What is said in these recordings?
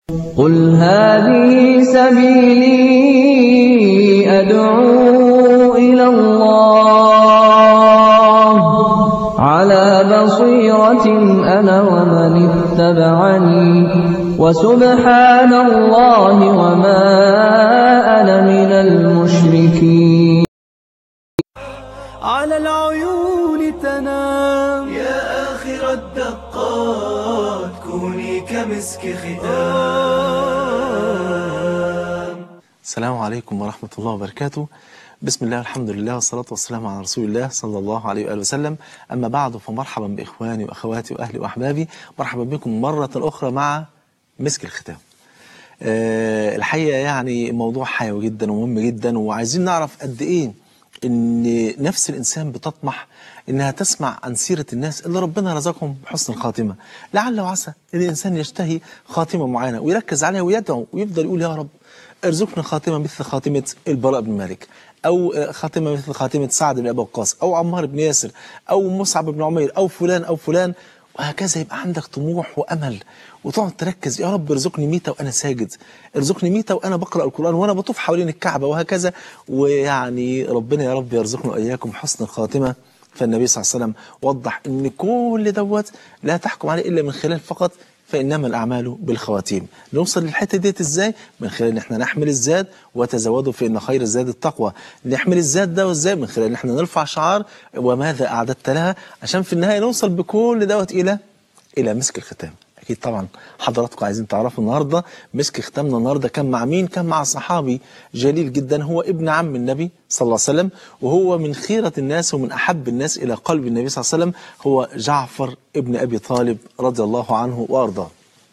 قل هذه سبيلي أدعو إلى الله على بصيرة أنا ومن اتبعني وسبحان الله وما أنا من المشركين على العيون تنام يا آخر الدقات كوني كمسك ختام السلام عليكم ورحمة الله وبركاته بسم الله والحمد لله والصلاة والسلام على رسول الله صلى الله عليه وآله وسلم أما بعد فمرحبا بإخواني وأخواتي وأهلي وأحبابي مرحبا بكم مرة أخرى مع مسك الختام أه الحقيقة يعني موضوع حيوي جدا ومهم جدا وعايزين نعرف قد إيه إن نفس الإنسان بتطمح إنها تسمع عن سيرة الناس اللي ربنا رزقهم بحسن الخاتمة لعل وعسى إن الإنسان يشتهي خاتمة معينة ويركز عليها ويدعو ويفضل يقول يا رب ارزقنا خاتمة مثل خاتمة البراء بن مالك أو خاتمة مثل خاتمة سعد بن أبي وقاص أو عمار بن ياسر أو مصعب بن عمير أو فلان أو فلان وهكذا يبقى عندك طموح وأمل وتقعد تركز يا رب ارزقني ميتة وأنا ساجد ارزقني ميتة وأنا بقرأ القرآن وأنا بطوف حوالين الكعبة وهكذا ويعني ربنا يا رب يرزقنا وإياكم حسن الخاتمة فالنبي صلى الله عليه وسلم وضح ان كل دوت لا تحكم عليه الا من خلال فقط فانما الاعمال بالخواتيم نوصل للحته ديت ازاي من خلال ان احنا نحمل الزاد وتزودوا فان خير الزاد التقوى نحمل الزاد ده ازاي من خلال ان احنا نرفع شعار وماذا اعددت لها عشان في النهايه نوصل بكل دوت الى الى مسك الختام اكيد طبعا حضراتكم عايزين تعرفوا النهارده مسك ختامنا النهارده كان مع مين كان مع صحابي جليل جدا هو ابن عم النبي صلى الله عليه وسلم وهو من خيرة الناس ومن احب الناس الى قلب النبي صلى الله عليه وسلم هو جعفر ابن ابي طالب رضي الله عنه وارضاه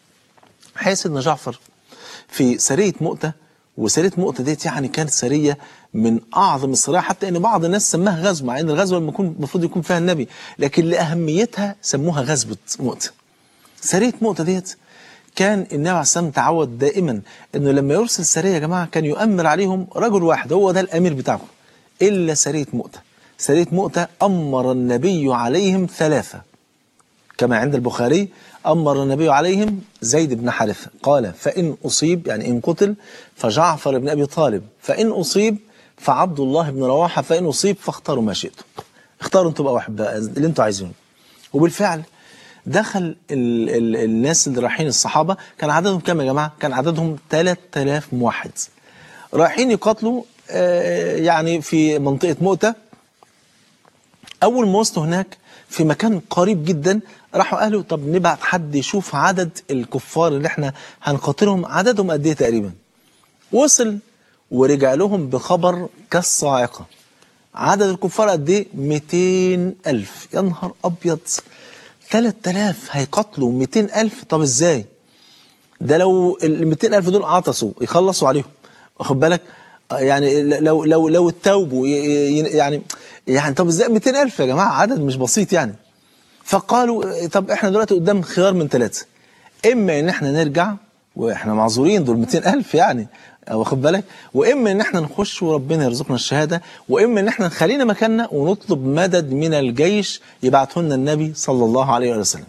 حيث ان جعفر في سريه مؤته وسريه مؤته ديت يعني كانت سريه من اعظم السرايا حتى ان بعض الناس سماها غزو مع ان الغزوه المفروض يكون فيها النبي لكن لاهميتها سموها غزوه مؤته سرية مؤتة ديت كان النبي عليه السلام تعود دائما انه لما يرسل سرية يا جماعة كان يؤمر عليهم رجل واحد هو ده الامير بتاعهم الا سرية مؤتة سرية مؤتة امر النبي عليهم ثلاثة كما عند البخاري امر النبي عليهم زيد بن حارثة قال فان اصيب يعني ان قتل فجعفر بن ابي طالب فان اصيب فعبد الله بن رواحة فان اصيب فاختاروا ما شئتم اختاروا انتوا بقى واحد بقى اللي انتوا عايزينه وبالفعل دخل ال ال الناس اللي رايحين الصحابة كان عددهم كام يا جماعة كان عددهم 3000 موحد رايحين يقاتلوا آه يعني في منطقة مؤتة أول ما وصلوا هناك في مكان قريب جدا راحوا قالوا طب نبعت حد يشوف عدد الكفار اللي احنا هنقاتلهم عددهم قد ايه تقريبا وصل ورجع لهم بخبر كالصاعقة عدد الكفار قد ايه 200 ألف يا نهار أبيض 3000 هيقتلوا 200000 طب ازاي ده لو ال 200000 دول عطسوا يخلصوا عليهم واخد بالك يعني لو لو لو التوبوا يعني يعني طب ازاي 200000 يا جماعه عدد مش بسيط يعني فقالوا طب احنا دلوقتي قدام خيار من ثلاثه اما ان احنا نرجع واحنا معذورين دول 200000 يعني واخد بالك واما ان احنا نخش وربنا يرزقنا الشهاده واما ان احنا نخلينا مكاننا ونطلب مدد من الجيش يبعته لنا النبي صلى الله عليه وسلم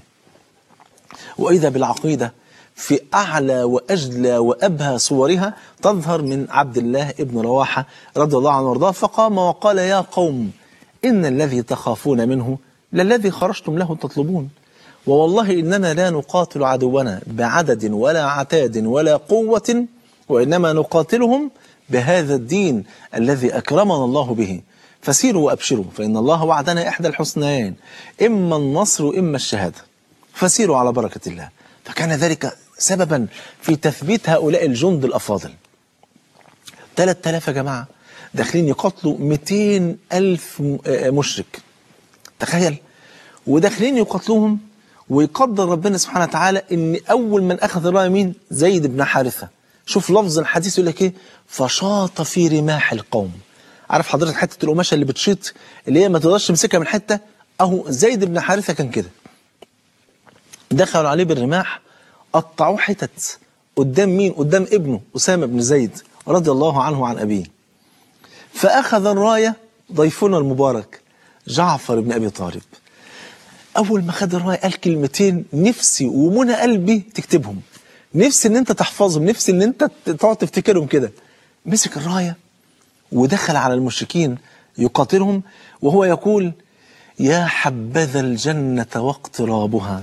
واذا بالعقيده في اعلى واجلى وابهى صورها تظهر من عبد الله ابن رواحه رضي الله عنه وارضاه فقام وقال يا قوم ان الذي تخافون منه للذي خرجتم له تطلبون ووالله اننا لا نقاتل عدونا بعدد ولا عتاد ولا قوه وإنما نقاتلهم بهذا الدين الذي أكرمنا الله به فسيروا وأبشروا فإن الله وعدنا إحدى الحسنيين إما النصر إما الشهادة فسيروا على بركة الله فكان ذلك سببا في تثبيت هؤلاء الجند الأفاضل 3000 يا جماعة داخلين يقاتلوا 200 ألف مشرك تخيل وداخلين يقاتلوهم ويقدر ربنا سبحانه وتعالى ان اول من اخذ الرايه مين زيد بن حارثه شوف لفظ الحديث يقول لك ايه فشاط في رماح القوم عارف حضرتك حته القماشه اللي بتشيط اللي هي ما تقدرش تمسكها من حته اهو زيد بن حارثه كان كده دخلوا عليه بالرماح قطعوه حتت قدام مين قدام ابنه اسامه بن زيد رضي الله عنه وعن ابيه فاخذ الرايه ضيفنا المبارك جعفر بن ابي طالب اول ما خد الرايه قال كلمتين نفسي ومنى قلبي تكتبهم نفسي ان انت تحفظهم نفسي ان انت تقعد تفتكرهم كده مسك الرايه ودخل على المشركين يقاتلهم وهو يقول يا حبذا الجنة واقترابها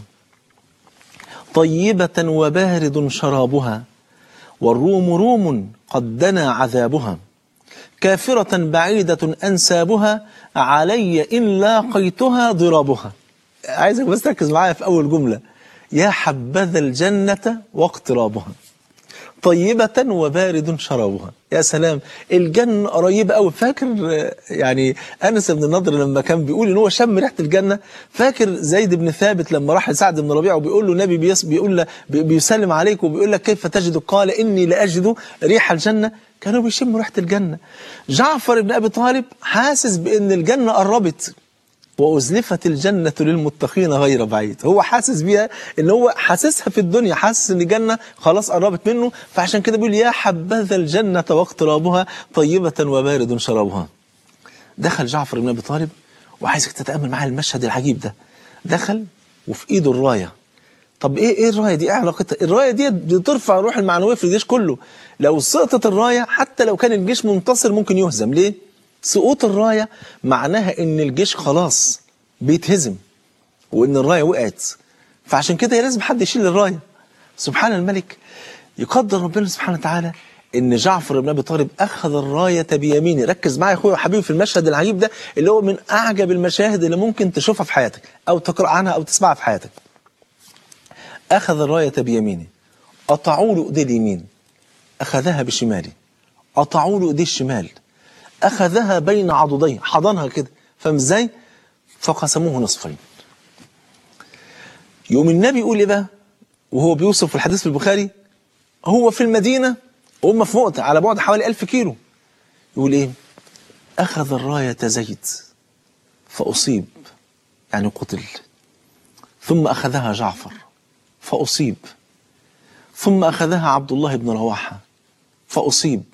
طيبة وبارد شرابها والروم روم قد دنا عذابها كافرة بعيدة أنسابها علي إن لاقيتها ضرابها عايزك بس تركز معايا في أول جملة يا حبذا الجنة واقترابها طيبة وبارد شرابها يا سلام الجنة قريبة قوي فاكر آه، يعني أنس بن النضر لما كان بيقول إن هو شم ريحة الجنة فاكر زيد بن ثابت لما راح لسعد بن ربيعة وبيقول له النبي بيس بيقول له بي- بيسلم عليك وبيقول لك كيف تجد قال إني لأجد ريح الجنة كانوا بيشموا ريحة الجنة جعفر بن أبي طالب حاسس بأن الجنة قربت وأزلفت الجنة للمتقين غير بعيد هو حاسس بيها ان هو حاسسها في الدنيا حاسس ان الجنة خلاص قربت منه فعشان كده بيقول يا حبذا الجنة واقترابها طيبة وبارد شرابها دخل جعفر بن أبي طالب وعايزك تتأمل معايا المشهد العجيب ده دخل وفي ايده الراية طب ايه ايه الرايه دي ايه علاقتها الرايه دي بترفع الروح المعنويه في الجيش كله لو سقطت الرايه حتى لو كان الجيش منتصر ممكن يهزم ليه سقوط الرايه معناها ان الجيش خلاص بيتهزم وان الرايه وقعت فعشان كده لازم حد يشيل الرايه سبحان الملك يقدر ربنا سبحانه وتعالى ان جعفر بن ابي طالب اخذ الرايه بيمينه ركز معايا يا اخويا وحبيبي في المشهد العجيب ده اللي هو من اعجب المشاهد اللي ممكن تشوفها في حياتك او تقرا عنها او تسمعها في حياتك أخذ الراية بيمينه قطعوا له إيديه اليمين أخذها بشماله قطعوا له إيديه الشمال أخذها بين عضديه حضنها كده فاهم إزاي؟ فقسموه نصفين يوم النبي يقول إيه بقى؟ وهو بيوصف في الحديث في البخاري هو في المدينة وهم في مؤتة على بعد حوالي ألف كيلو يقول إيه؟ أخذ الراية زيد فأصيب يعني قتل ثم أخذها جعفر فأصيب ثم أخذها عبد الله بن رواحة فأصيب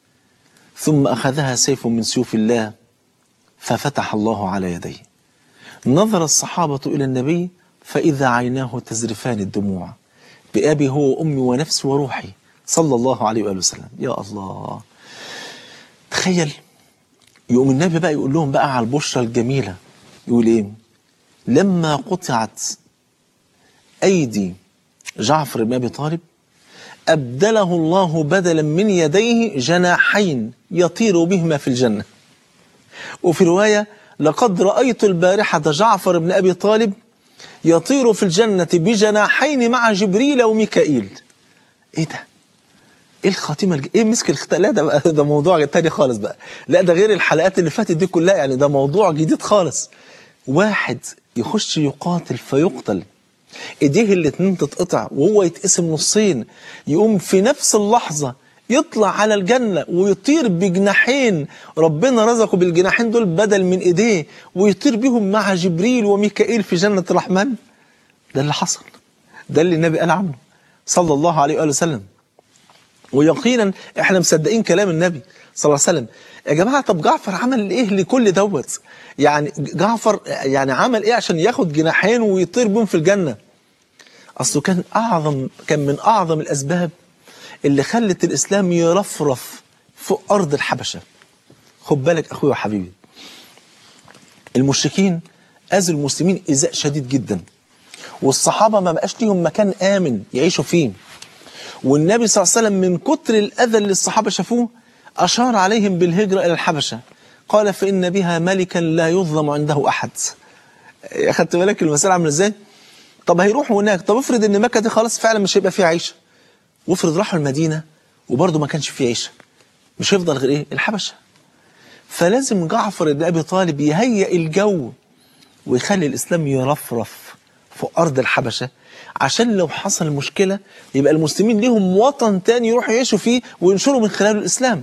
ثم أخذها سيف من سيوف الله ففتح الله على يديه نظر الصحابة إلى النبي فإذا عيناه تزرفان الدموع بأبي هو وأمي ونفسي وروحي صلى الله عليه وآله وسلم يا الله تخيل يقوم النبي بقى يقول لهم بقى على البشرى الجميلة يقول إيه لما قطعت أيدي جعفر بن أبي طالب أبدله الله بدلا من يديه جناحين يطير بهما في الجنة وفي رواية لقد رأيت البارحة جعفر بن أبي طالب يطير في الجنة بجناحين مع جبريل وميكائيل إيه ده؟ ايه الخاتمه الج... ايه مسك الختام لا ده بقى ده موضوع تاني خالص بقى لا ده غير الحلقات اللي فاتت دي كلها يعني ده موضوع جديد خالص واحد يخش يقاتل فيقتل ايديه الاتنين تتقطع وهو يتقسم نصين يقوم في نفس اللحظة يطلع على الجنة ويطير بجناحين ربنا رزقه بالجناحين دول بدل من ايديه ويطير بهم مع جبريل وميكائيل في جنة الرحمن ده اللي حصل ده اللي النبي قال عنه صلى الله عليه وآله وسلم ويقينا احنا مصدقين كلام النبي صلى الله عليه وسلم يا جماعة طب جعفر عمل ايه لكل دوت يعني جعفر يعني عمل ايه عشان ياخد جناحين ويطير بهم في الجنة اصله كان اعظم كان من اعظم الاسباب اللي خلت الاسلام يرفرف فوق ارض الحبشة خد بالك اخويا وحبيبي المشركين اذوا المسلمين ايذاء شديد جدا والصحابة ما بقاش ليهم مكان امن يعيشوا فيه والنبي صلى الله عليه وسلم من كتر الأذى اللي الصحابة شافوه أشار عليهم بالهجرة إلى الحبشة قال فإن بها ملكا لا يظلم عنده أحد أخدت بالك المسألة عاملة إزاي؟ طب هيروحوا هناك طب افرض إن مكة دي خلاص فعلا مش هيبقى فيها عيشة وافرض راحوا المدينة وبرضه ما كانش فيه عيشة مش هيفضل غير إيه؟ الحبشة فلازم جعفر بن أبي طالب يهيئ الجو ويخلي الإسلام يرفرف فوق أرض الحبشة عشان لو حصل مشكلة يبقى المسلمين ليهم وطن تاني يروحوا يعيشوا فيه وينشروا من خلاله الإسلام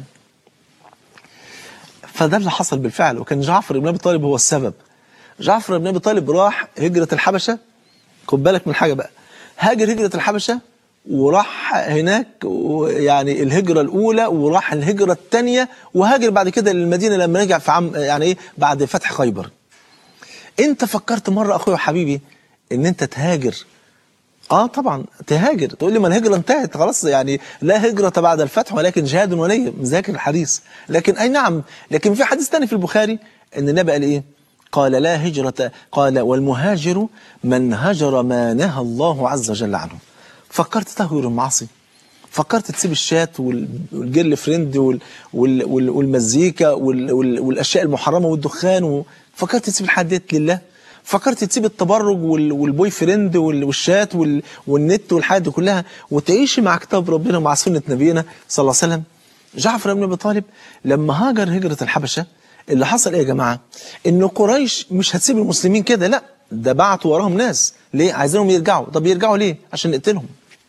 فده اللي حصل بالفعل وكان جعفر بن أبي طالب هو السبب جعفر بن أبي طالب راح هجرة الحبشة خد بالك من حاجة بقى هاجر هجرة الحبشة وراح هناك يعني الهجرة الأولى وراح الهجرة الثانية وهاجر بعد كده للمدينة لما رجع في عام يعني إيه بعد فتح خيبر أنت فكرت مرة أخويا وحبيبي إن أنت تهاجر اه طبعا تهاجر تقول لي ما الهجره انتهت خلاص يعني لا هجره بعد الفتح ولكن جهاد ونيه مذاكر الحديث لكن اي نعم لكن في حديث ثاني في البخاري ان النبي قال ايه قال لا هجرة قال والمهاجر من هجر ما نهى الله عز وجل عنه فكرت تهجر المعاصي فكرت تسيب الشات وال- والجيرل فريند وال- وال- وال- والمزيكا وال- وال- والاشياء المحرمه والدخان فكرت تسيب الحديث لله فكرت تسيب التبرج وال- والبوي فريند وال- والشات وال- والنت والحاجات دي كلها وتعيشي مع كتاب ربنا ومع سنه نبينا صلى الله عليه وسلم جعفر بن ابي طالب لما هاجر هجره الحبشه اللي حصل ايه يا جماعه؟ ان قريش مش هتسيب المسلمين كده لا ده بعتوا وراهم ناس ليه؟ عايزينهم يرجعوا طب يرجعوا ليه؟ عشان نقتلهم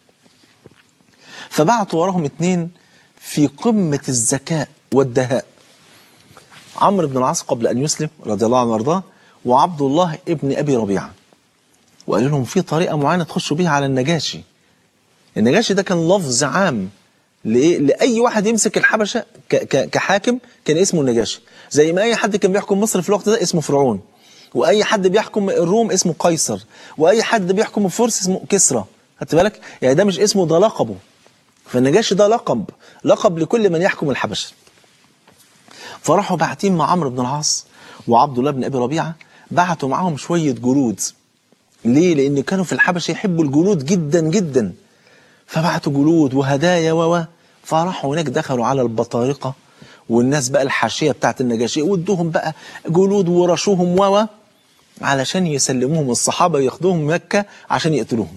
فبعتوا وراهم اتنين في قمة الذكاء والدهاء عمرو بن العاص قبل أن يسلم رضي الله عنه وارضاه وعبد الله ابن أبي ربيعة وقالوا لهم في طريقة معينة تخشوا بيها على النجاشي النجاشي ده كان لفظ عام لإيه؟ لأي واحد يمسك الحبشة ك- ك- كحاكم كان اسمه النجاشي زي ما أي حد كان بيحكم مصر في الوقت ده اسمه فرعون وأي حد بيحكم الروم اسمه قيصر وأي حد بيحكم الفرس اسمه كسرى خدت بالك يعني ده مش اسمه ده لقبه فالنجاشي ده لقب لقب لكل من يحكم الحبشة فراحوا باعتين مع عمرو بن العاص وعبد الله بن ابي ربيعه بعتوا معاهم شويه جنود ليه؟ لان كانوا في الحبشه يحبوا الجنود جدا جدا فبعتوا جنود وهدايا و و فراحوا هناك دخلوا على البطارقه والناس بقى الحاشيه بتاعت النجاشي وادوهم بقى جنود ورشوهم و و علشان يسلموهم الصحابه ياخدوهم مكه عشان يقتلوهم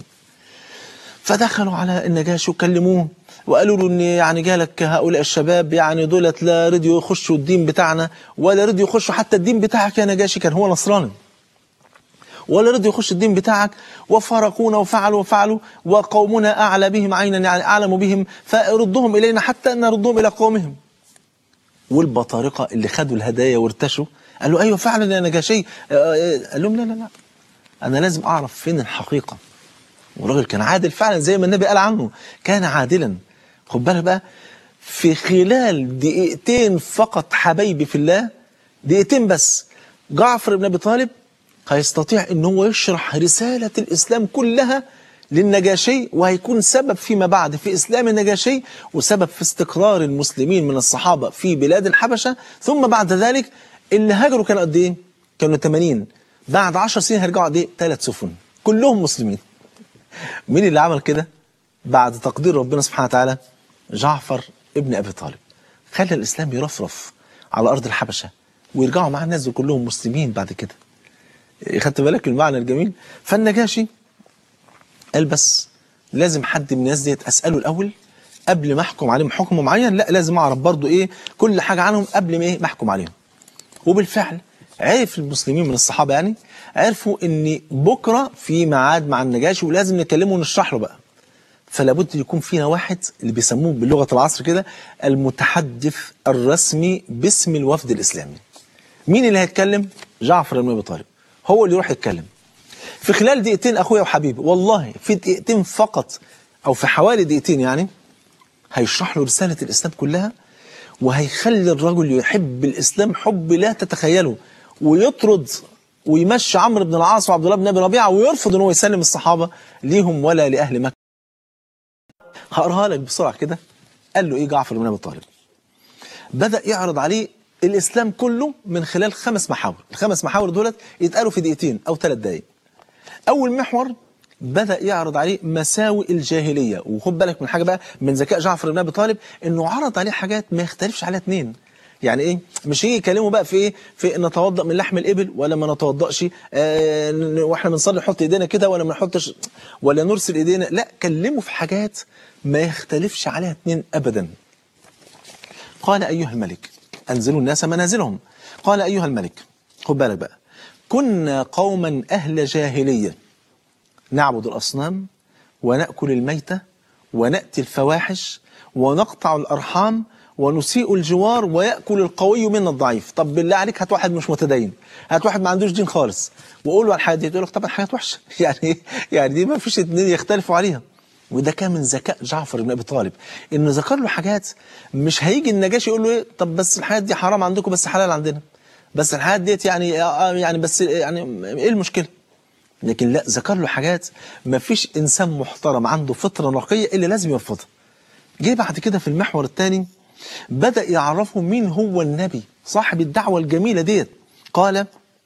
فدخلوا على النجاشي وكلموه وقالوا له ان يعني جالك هؤلاء الشباب يعني دولت لا رضيوا يخشوا الدين بتاعنا ولا رضيوا يخشوا حتى الدين بتاعك يا نجاشي كان هو نصراني ولا رضي يخش الدين بتاعك وفارقونا وفعلوا وفعلوا وقومنا اعلى بهم عينا يعني اعلم بهم فردهم الينا حتى نردهم الى قومهم والبطارقه اللي خدوا الهدايا وارتشوا قالوا ايوه فعلا يا نجاشي آه، آه، قال لهم لا لا لا انا لازم اعرف فين الحقيقه والراجل كان عادل فعلا زي ما النبي قال عنه كان عادلا خد بالك بقى في خلال دقيقتين فقط حبايبي في الله دقيقتين بس جعفر بن ابي طالب هيستطيع ان هو يشرح رساله الاسلام كلها للنجاشي وهيكون سبب فيما بعد في اسلام النجاشي وسبب في استقرار المسلمين من الصحابه في بلاد الحبشه ثم بعد ذلك اللي هاجروا كانوا قد ايه؟ كانوا 80 بعد 10 سنين هيرجعوا قد ايه؟ ثلاث سفن كلهم مسلمين مين اللي عمل كده بعد تقدير ربنا سبحانه وتعالى جعفر ابن ابي طالب خلى الاسلام يرفرف على ارض الحبشه ويرجعوا مع الناس دول كلهم مسلمين بعد كده خدت بالك المعنى الجميل فالنجاشي قال بس لازم حد من الناس ديت اساله الاول قبل ما احكم عليهم حكم معين لا لازم اعرف برضو ايه كل حاجه عنهم قبل ما ايه ما احكم عليهم وبالفعل عرف المسلمين من الصحابه يعني عرفوا ان بكره في ميعاد مع النجاشي ولازم نكلمه ونشرح له بقى فلا بد يكون فينا واحد اللي بيسموه بلغه العصر كده المتحدث الرسمي باسم الوفد الاسلامي مين اللي هيتكلم جعفر بن ابي طالب هو اللي يروح يتكلم في خلال دقيقتين اخويا وحبيبي والله في دقيقتين فقط او في حوالي دقيقتين يعني هيشرح له رساله الاسلام كلها وهيخلي الرجل يحب الاسلام حب لا تتخيله ويطرد ويمشي عمرو بن العاص وعبد الله بن ابي ربيعه ويرفض ان هو يسلم الصحابه ليهم ولا لاهل مكه. هقراها لك بسرعه كده قال له ايه جعفر بن ابي طالب؟ بدا يعرض عليه الاسلام كله من خلال خمس محاور، الخمس محاور دولت يتقالوا في دقيقتين او ثلاث دقائق. اول محور بدا يعرض عليه مساوئ الجاهليه وخد بالك من حاجه بقى من ذكاء جعفر بن ابي طالب انه عرض عليه حاجات ما يختلفش عليها اثنين يعني ايه مش يجي يكلمه بقى في ايه في نتوضا من لحم الابل ولا ما نتوضاش آه ن- واحنا بنصلي نحط ايدينا كده ولا ما نحطش ولا نرسل ايدينا لا كلمه في حاجات ما يختلفش عليها اثنين ابدا قال ايها الملك انزلوا الناس منازلهم قال ايها الملك خد بالك بقى كنا قوما اهل جاهليه نعبد الأصنام ونأكل الميتة ونأتي الفواحش ونقطع الأرحام ونسيء الجوار ويأكل القوي منا الضعيف طب بالله عليك هات واحد مش متدين هات واحد ما عندوش دين خالص وقول له على الحاجات دي يقول لك طبعا حاجات وحشة يعني يعني دي ما فيش اتنين يختلفوا عليها وده كان من ذكاء جعفر بن ابي طالب انه ذكر له حاجات مش هيجي النجاشي يقول له ايه طب بس الحاجات دي حرام عندكم بس حلال عندنا بس الحاجات ديت يعني آه يعني بس يعني ايه المشكله لكن لا ذكر له حاجات ما فيش إنسان محترم عنده فطرة نقية إلا لازم يرفضها جه بعد كده في المحور الثاني بدأ يعرفه مين هو النبي صاحب الدعوة الجميلة ديت قال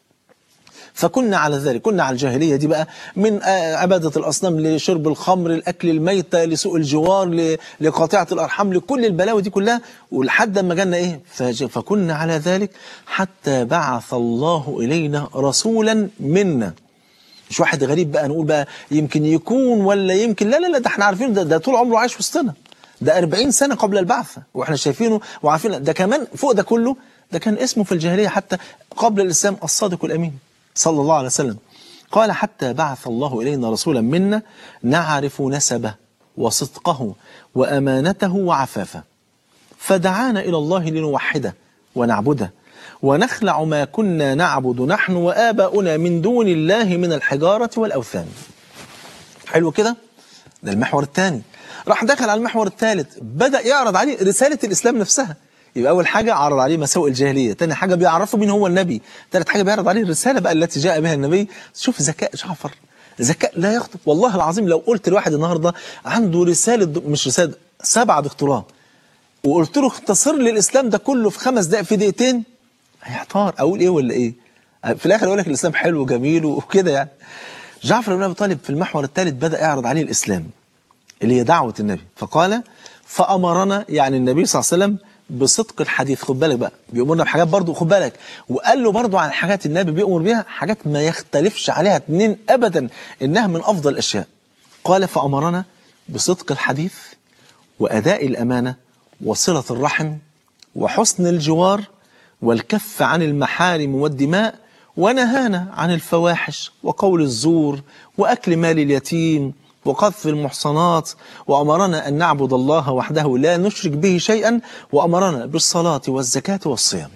فكنا على ذلك كنا على الجاهلية دي بقى من آه، عبادة الأصنام لشرب الخمر لأكل الميتة لسوء الجوار ل- لقاطعة الأرحام لكل البلاوي دي كلها ولحد ما جالنا إيه فج- فكنا على ذلك حتى بعث الله إلينا رسولا منا مش واحد غريب بقى نقول بقى يمكن يكون ولا يمكن لا لا لا ده احنا عارفين ده, ده طول عمره عايش وسطنا ده 40 سنة قبل البعثة واحنا شايفينه وعارفين ده كمان فوق ده كله ده كان اسمه في الجاهلية حتى قبل الإسلام الصادق الأمين صلى الله عليه وسلم قال حتى بعث الله إلينا رسولا منا نعرف نسبه وصدقه وأمانته وعفافه فدعانا إلى الله لنوحده ونعبده ونخلع ما كنا نعبد نحن وآباؤنا من دون الله من الحجارة والأوثان حلو كده ده المحور الثاني راح دخل على المحور الثالث بدأ يعرض عليه رسالة الإسلام نفسها يبقى أول حاجة عرض عليه مساوئ الجاهلية تاني حاجة بيعرفه مين هو النبي ثالث حاجة بيعرض عليه الرسالة بقى التي جاء بها النبي شوف ذكاء جعفر ذكاء لا يخطب والله العظيم لو قلت لواحد النهاردة عنده رسالة دك- مش رسالة سبعة دكتوراه وقلت له اختصر لي الإسلام ده كله في خمس دقائق في دقيقتين هيحتار أقول إيه ولا إيه في الآخر يقول لك الإسلام حلو وجميل وكده يعني جعفر بن أبي طالب في المحور الثالث بدأ يعرض عليه الإسلام اللي هي دعوة النبي فقال فأمرنا يعني النبي صلى الله عليه وسلم بصدق الحديث خد بالك بقى بيأمرنا بحاجات برضو خد بالك وقال له برضو عن حاجات النبي بيأمر بيها حاجات ما يختلفش عليها اتنين أبدا إنها من أفضل الأشياء قال فأمرنا بصدق الحديث وأداء الأمانة وصلة الرحم وحسن الجوار والكف عن المحارم والدماء ونهانا عن الفواحش وقول الزور وأكل مال اليتيم وقذف المحصنات وأمرنا أن نعبد الله وحده لا نشرك به شيئا وأمرنا بالصلاة والزكاة والصيام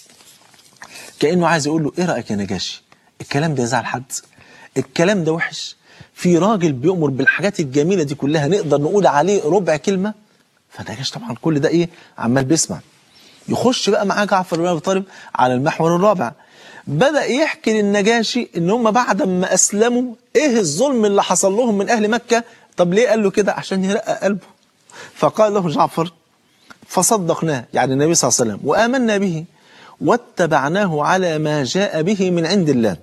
كأنه عايز يقول له إيه رأيك يا نجاشي الكلام ده يزعل حد الكلام ده وحش في راجل بيؤمر بالحاجات الجميلة دي كلها نقدر نقول عليه ربع كلمة فنجاشي طبعا كل ده إيه عمال بيسمع يخش بقى معاه جعفر بن ابي طالب على المحور الرابع بدأ يحكي للنجاشي ان هم بعد ما اسلموا ايه الظلم اللي حصل لهم من اهل مكة طب ليه قال له كده عشان يرقق قلبه فقال له جعفر فصدقناه يعني النبي صلى الله عليه وسلم وآمنا به واتبعناه على ما جاء به من عند الله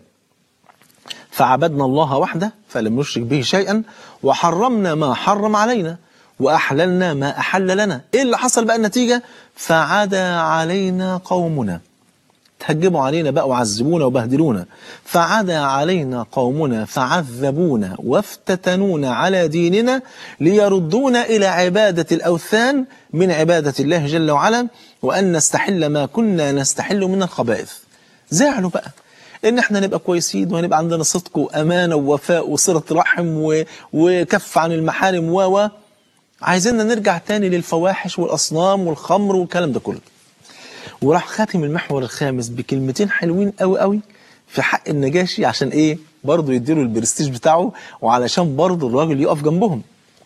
فعبدنا الله وحده فلم نشرك به شيئا وحرمنا ما حرم علينا وأحللنا ما أحل لنا إيه اللي حصل بقى النتيجة فعدا علينا قومنا تهجموا علينا بقى وعذبونا وبهدلونا فعدا علينا قومنا فعذبونا وافتتنونا على ديننا ليردونا إلى عبادة الأوثان من عبادة الله جل وعلا وأن نستحل ما كنا نستحل من الخبائث زعلوا بقى ان احنا نبقى كويسين وهنبقى عندنا صدق وامانه ووفاء وصله رحم و... وكف عن المحارم و و عايزيننا نرجع تاني للفواحش والاصنام والخمر والكلام ده كله وراح خاتم المحور الخامس بكلمتين حلوين قوي قوي في حق النجاشي عشان ايه برضه يديله البرستيج بتاعه وعلشان برضه الراجل يقف جنبهم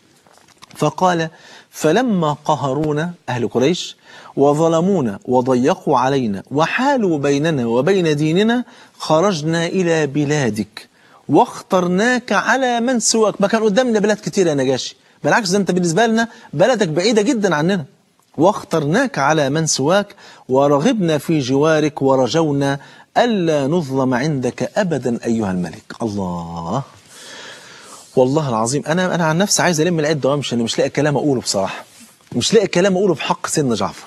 فقال فلما قهرونا أهل قريش وظلمونا وضيقوا علينا وحالوا بيننا وبين ديننا خرجنا إلى بلادك واخترناك على من سواك ما كان قدامنا بلاد كتير يا نجاشي بالعكس ده انت بالنسبة لنا بلدك بعيدة جدا عننا واخترناك على من سواك ورغبنا في جوارك ورجونا ألا نظلم عندك أبدا أيها الملك الله والله العظيم انا انا عن نفسي عايز الم العده وامشي انا مش لاقي كلام اقوله بصراحه مش لاقي كلام اقوله بحق سن جعفر